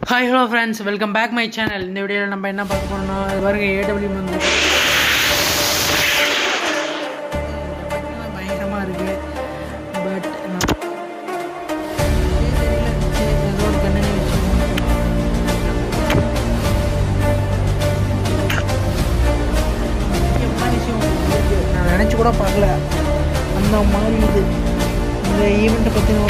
Hi hello friends welcome back my channel இந்த வீடியோவில் நம்ம என்ன பார்க்க போறோம்னா இது பாருங்க ஏடபிள்யூ வந்து பயங்கரமாக இருக்குது பட் ஏதோ ஒரு கண்ணனி நான் நினச்சி கூட பார்க்கல அந்த மாதிரி இது இந்த ஈவெண்ட்டை பற்றின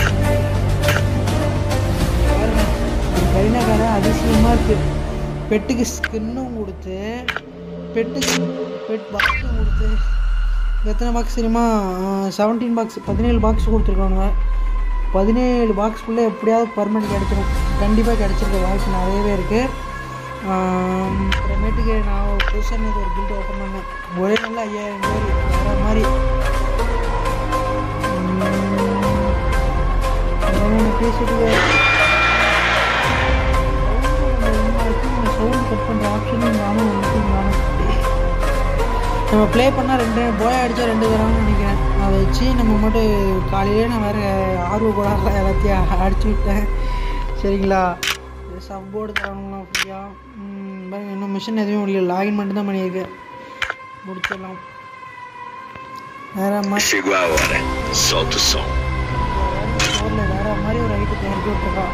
பாருங்க ஒரு கரினாக்காரன் அதிசயமாக இருக்குது பெட்டுக்கு ஸ்கின்னும் கொடுத்து பெட்டுக்கு பெட் பாக்ஸும் கொடுத்து எத்தனை பாக்ஸ் தெரியுமா செவன்டீன் பாக்ஸ் பதினேழு பாக்ஸ் கொடுத்துருக்கானுங்க பதினேழு பாக்ஸ்க்குள்ளே எப்படியாவது பர்மனெண்ட் கிடச்சிரும் கண்டிப்பாக கிடச்சிருக்க வாய்ப்பு நிறையவே இருக்குது அப்புறமேட்டுக்கு நான் ஒரு புதுசாக ஒரு பில்ட் ஓப்பன் பண்ணேன் ஒரே நாளில் ஐயாயிரம் பேர் வேறு மாதிரி பேசிட்டு சவுண்ட் கட் பண்ணுற ஆப்ஷனும் நானும் நானும் நம்ம ப்ளே பண்ணால் ரெண்டு போய் அடித்தா ரெண்டு தரான்னு நினைக்கிறேன் அதை வச்சு நம்ம மட்டும் காலையிலே நான் வேறு ஆர்வ கூட எல்லாத்தையும் அடிச்சு விட்டேன் சரிங்களா சப்போர்டு தரானுங்களா ஃப்ரீயாக பாருங்க இன்னும் மிஷின் எதுவும் இல்லை லாகின் மட்டும் தான் பண்ணியிருக்கேன் முடிச்சிடலாம் வேற மாதிரி Chegou a hora. Solta o som. ஊரில் வேற மாதிரி ஒரு ஐட்டத்தை இறக்கி விட்டுருக்கான்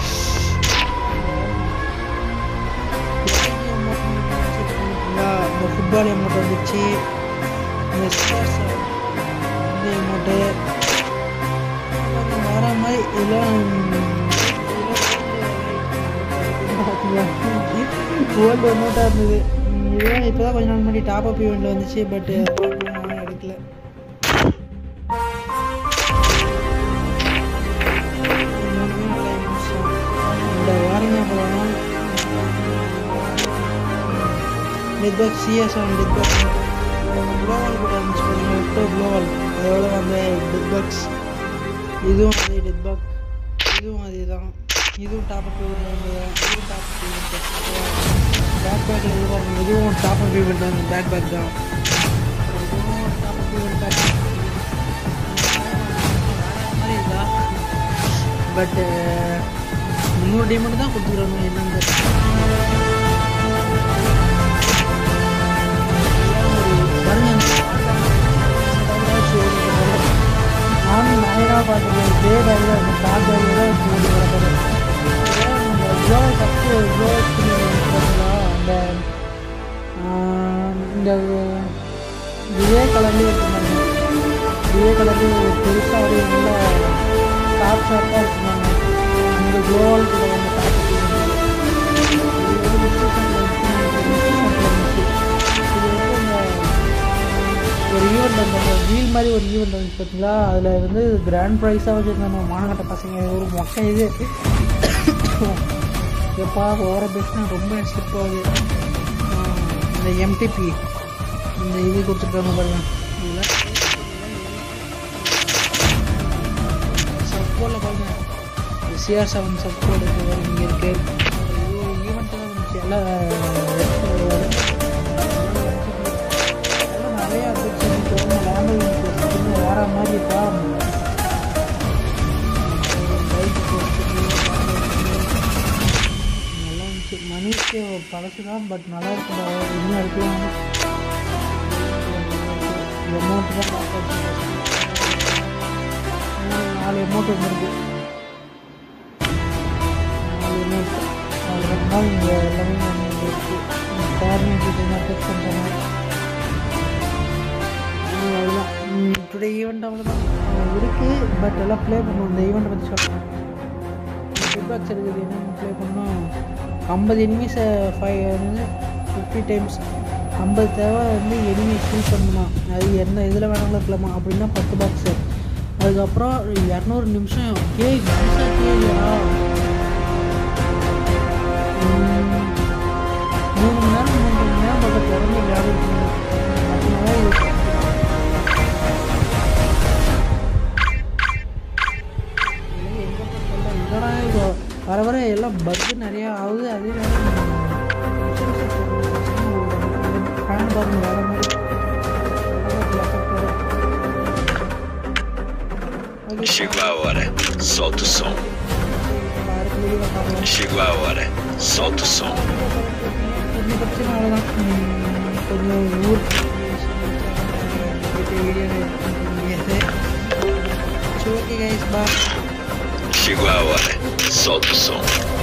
இந்த ஃபுட்பால் அமௌண்ட் வந்துச்சு இந்த ஸ்போர்ட்ஸ் இந்த அமௌண்ட்டு வேற மாதிரி இதெல்லாம் ஓல்டு அமௌண்ட்டாக இருந்தது இதெல்லாம் இப்போ தான் கொஞ்ச நாள் முன்னாடி டாப் அப் ஈவெண்ட் வந்துச்சு பட் எடுக்கல இந்த வாரங்க அப்புறம் death box CS on death box க்ளோவால் கூட இருந்துச்சு பாருங்க எட்டோ க்ளோவால் அதோட வந்த டெத் பாக்ஸ் இதுவும் அதே டெத் பாக் இதுவும் அதே தான் இதுவும் டாப் அப் ஈவெண்ட் வந்தது இதுவும் டாப் அப் ஈவெண்ட் பேக் பேக்கில் இது பாருங்க இதுவும் டாப் அப் ஈவெண்ட் தான் பேக் பேக் தான் இதுவும் டாப் அப் ஈவெண்ட் பேக் மாதிரி இதா பட்டு முந்நூறு டைமண்ட் தான் கொடுத்துக்கிறாங்க என்னன்னு நானும் நிறையா பார்த்துருக்கேன் இதே வேலையில் அந்த பேக் வேலையில் தான் ஓடி கிடக்குது இவ்வளோ ஃபஸ்ட்டு இவ்வளோ பார்த்தீங்களா அந்த இந்த இதே கலர்லேயே வச்சுருந்தாங்க இதே கலர்லேயே ஒரு பெருசாக ஒரு நல்ல டாப் ஷார்ப்பாக வச்சுருந்தாங்க இந்த குளோவால் கூட வந்து டாப் ஒரு ஈவெண்ட் அந்த வீல் மாதிரி ஒரு ஈவெண்ட் வந்துச்சு பார்த்தீங்களா அதில் வந்து கிராண்ட் ப்ரைஸாக வச்சுருந்தாங்க மானகட்ட பசங்க ஒரு மொக்கை இது எப்பா ஓர பேசினா ரொம்ப ஸ்லிப் ஆகுது இந்த எம்டிபி இந்த இது கொடுத்துருக்காங்க பாருங்க சப்போர்ட்டில் பாருங்க சிஆர் செவன் சப்போர்ட் இருக்குது இங்கே இருக்குது ஈவெண்ட்டு தான் வந்துச்சு எல்லாம் நிறைய வேற மாதிரி இருக்கா நல்லா இருந்துச்சு மணிக்கு பழசு தான் பட் நல்லா இருக்குடா இன்னும் இருக்கலாம் அமௌண்ட் தான் பார்த்து நாலு அமௌண்ட் வந்துருக்கு நாலு அமௌண்ட் நாலு ரெண்டு நாள் இங்கே எல்லாமே இருக்குது கார்னிங் டச் பண்ணுறாங்க அவ்வளோதான் டுடே ஈவெண்ட் அவ்வளோதான் இருக்குது பட் எல்லாம் ப்ளே பண்ணுவோம் இந்த ஈவெண்ட்டை பற்றி சொல்கிறேன் ஃபீட்பேக்ஸ் இருக்குது என்னென்னு ப்ளே பண்ணோம் ஐம்பது எனிமீஸை ஃபைவ் வந்து ஃபிஃப்டி டைம்ஸ் ஐம்பது தேவை வந்து எனிமி கில் பண்ணணுமா அது எந்த இதில் வேணாலும் இருக்கலாமா அப்படின்னா பத்து பாக்ஸு அதுக்கப்புறம் இரநூறு நிமிஷம் கே கன்ஸா கேயா மூணு மணி நேரம் மூணு மணி நேரம் பக்கத்தில் இறந்து விளையாடிட்டு அதனால இது என்னடா இப்போ வர வர எல்லாம் பக்கு நிறையா ஆகுது அதே நேரம் ஃபேன் பாருங்க வேற மாதிரி Chegou a hora. Solta o som. பார்க்கல வீடியோவில் பார்க்கலாம் Chegou a hora. Solta o som. கொஞ்சம் பிரச்சனை அவ்வளோதான் உம், கொஞ்சம் ஊர் வீடியோ முடியாது சரி ஓகே கைஸ் பா Chegou a hora. Solta o som.